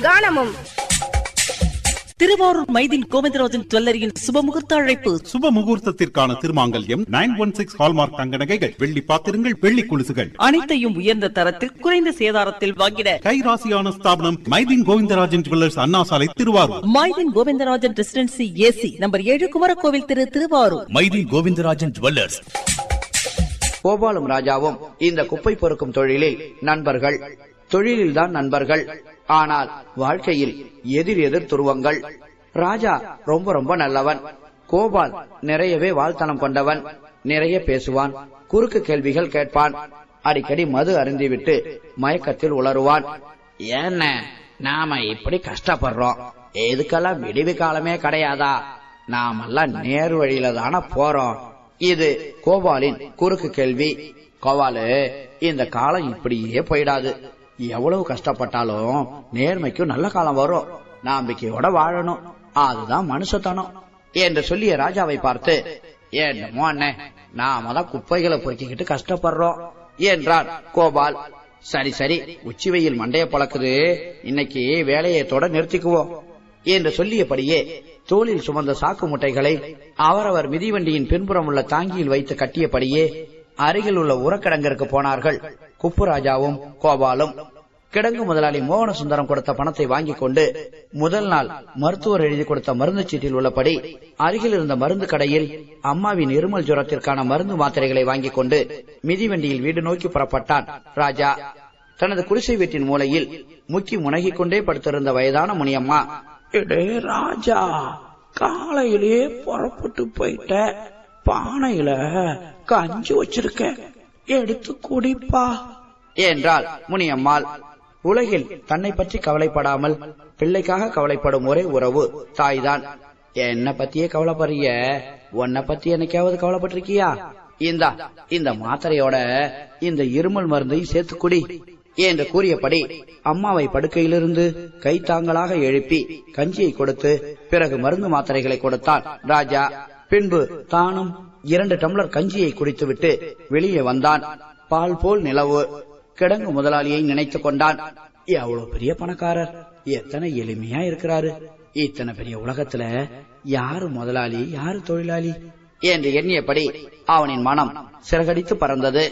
கானமும் திருவாரூர் மைதின் கோவிந்தராஜன் ஜுவல்லரியின் சுபமுகூர்த்த அழைப்பு சுப முகூர்த்தத்திற்கான திருமாங்கல்யம் நைன் ஒன் சிக்ஸ் ஹால்மார்க் தங்க நகைகள் வெள்ளி பாத்திரங்கள் வெள்ளி குலுசுகள் அனைத்தையும் உயர்ந்த தரத்தில் குறைந்த சேதாரத்தில் வாங்கிட கைராசியான ஸ்தாபனம் மைதின் கோவிந்தராஜன் ஜுவல்லர்ஸ் அண்ணா சாலை திருவாரூர் மைதின் கோவிந்தராஜன் ரெசிடென்சி ஏசி நம்பர் ஏழு குமரகோவில் திரு திருவாரூர் மைதி கோவிந்தராஜன் ஜுவல்லர்ஸ் கோபாலும் ராஜாவும் இந்த குப்பை பொறுக்கும் தொழிலில் நண்பர்கள் தொழிலில்தான் நண்பர்கள் ஆனால் வாழ்க்கையில் எதிர் எதிர் துருவங்கள் ராஜா ரொம்ப ரொம்ப நல்லவன் கோபால் நிறையவே வாழ்த்தனம் கொண்டவன் நிறைய பேசுவான் குறுக்கு கேள்விகள் கேட்பான் அடிக்கடி மது அருந்திவிட்டு மயக்கத்தில் உளருவான் என்ன நாம இப்படி கஷ்டப்படுறோம் எதுக்கெல்லாம் விடிவு காலமே கிடையாதா நாமெல்லாம் நேர் வழியில தானே போறோம் இது கோபாலின் குறுக்கு கேள்வி கோபாலு இந்த காலம் இப்படியே போயிடாது எவ்வளவு கஷ்டப்பட்டாலும் நேர்மைக்கும் நல்ல காலம் வரும் நம்பிக்கையோட வாழணும் அதுதான் மனுஷத்தனம் என்று சொல்லிய ராஜாவை பார்த்து என்னமோ அண்ணே நாம தான் குப்பைகளை பொறுக்கிக்கிட்டு கஷ்டப்படுறோம் என்றான் கோபால் சரி சரி உச்சி வெயில் மண்டைய பழக்குது இன்னைக்கு வேலையை தொட நிறுத்திக்குவோம் என்று சொல்லியபடியே தோளில் சுமந்த சாக்கு மூட்டைகளை அவரவர் மிதிவண்டியின் பின்புறம் உள்ள தாங்கியில் வைத்து கட்டியபடியே அருகில் உள்ள உரக்கிடங்கிற்கு போனார்கள் குப்புராஜாவும் கோபாலும் கிடங்கு முதலாளி மோகன சுந்தரம் கொடுத்த பணத்தை வாங்கிக் கொண்டு முதல் நாள் மருத்துவர் எழுதி கொடுத்த மருந்து சீட்டில் உள்ளபடி அருகில் இருந்த மருந்து கடையில் அம்மாவின் இருமல் ஜுரத்திற்கான மருந்து மாத்திரைகளை வாங்கிக் கொண்டு மிதிவண்டியில் வீடு நோக்கி புறப்பட்டான் ராஜா தனது குடிசை வீட்டின் மூலையில் முக்கி முனகிக் கொண்டே படுத்திருந்த வயதான முனியம்மா இடே ராஜா காலையிலேயே புறப்பட்டு போயிட்ட பானையில கஞ்சி வச்சிருக்க எடுத்து குடிப்பா என்றாள் முனியம்மாள் உலகில் தன்னை பற்றி கவலைப்படாமல் பிள்ளைக்காக கவலைப்படும் ஒரே உறவு தாய்தான் என்ன பத்தியே கவலைப்படுறிய உன்னை பத்தி என்னைக்காவது கவலைப்பட்டிருக்கியா இந்தா இந்த மாத்திரையோட இந்த இருமல் மருந்தை சேர்த்து குடி என்று கூறியபடி அம்மாவை படுக்கையிலிருந்து கைத்தாங்களாக எழுப்பி கஞ்சியை கொடுத்து பிறகு மருந்து மாத்திரைகளை கொடுத்தான் ராஜா பின்பு தானும் இரண்டு டம்ளர் கஞ்சியை குடித்துவிட்டு வெளியே வந்தான் பால் போல் நிலவு கிடங்கு முதலாளியை நினைத்துக் கொண்டான் எவ்வளவு பெரிய பணக்காரர் எத்தனை எளிமையா இருக்கிறாரு இத்தனை பெரிய உலகத்துல யாரு முதலாளி யாரு தொழிலாளி என்று எண்ணியபடி அவனின் மனம் சிறகடித்து பறந்தது